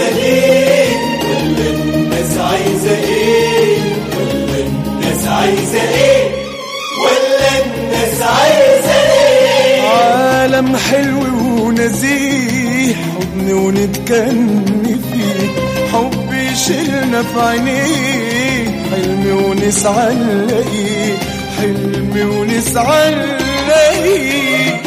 ليه ولا الناس عايزة ايه ولا الناس عايزة ايه ولا الناس عايزة ايه عالم حلو ونزيه حضن ونتكني فيه حب يشيلنا في عينيه حلم ونسعى نلاقيه حلم ونسعى نلاقيه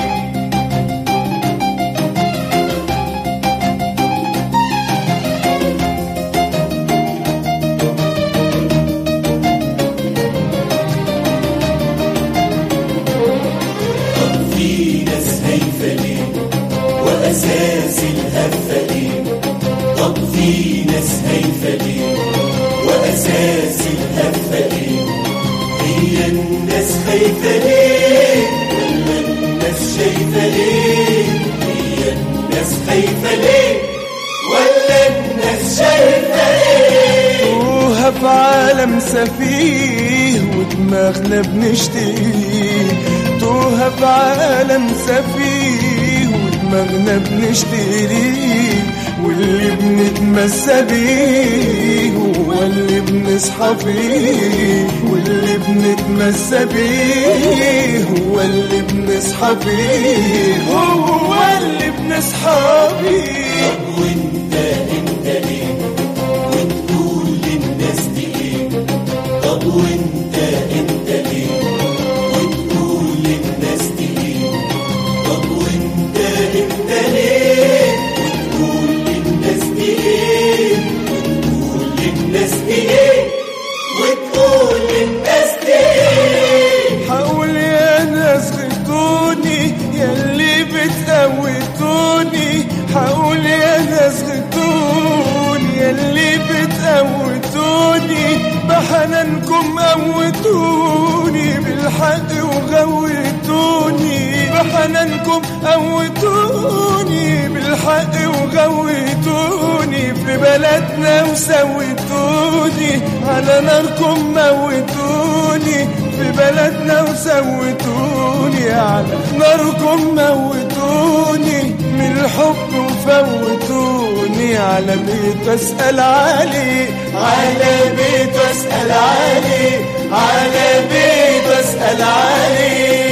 طب في ناس هايفة ليه وأساس الهفة ليه طب في ناس هايفة ليه وأساس الهفة ليه هي الناس خايفة ليه ولا الناس شايفة ليه هي الناس خايفة ليه ولا الناس شايفة ليه توها في عالم سفيه ودماغنا بنشتيه توها في عالم سفيه ودماغنا بنشتريه واللي بنتمسى بيه هو اللي بنصحى فيه واللي بنتمسى بيه هو اللي بنصحى فيه هو اللي بنصحى بيه طب وانت انت ليه وتقول للناس دي ايه طب وانت انت ليه وتقول للناس دي ايه طب وانت انت ليه وتقول للناس دي ايه وتقول للناس دي ايه وتقول للناس دي ايه حاول يا ناس غيتوني ياللي بتقوتوني حاول يا ناس غيتوني ياللي بتقوتوني بحنانكم قوتوني بالحق وغوتوني بحنانكم قوتوني بالحق وغوتوني في بلدنا وسوتوني على ناركم موتوني في بلدنا وسوتوني على ناركم موتوني من الحب وفوتوني على بيت اسأل علي على بيت اسأل علي على بيت اسأل علي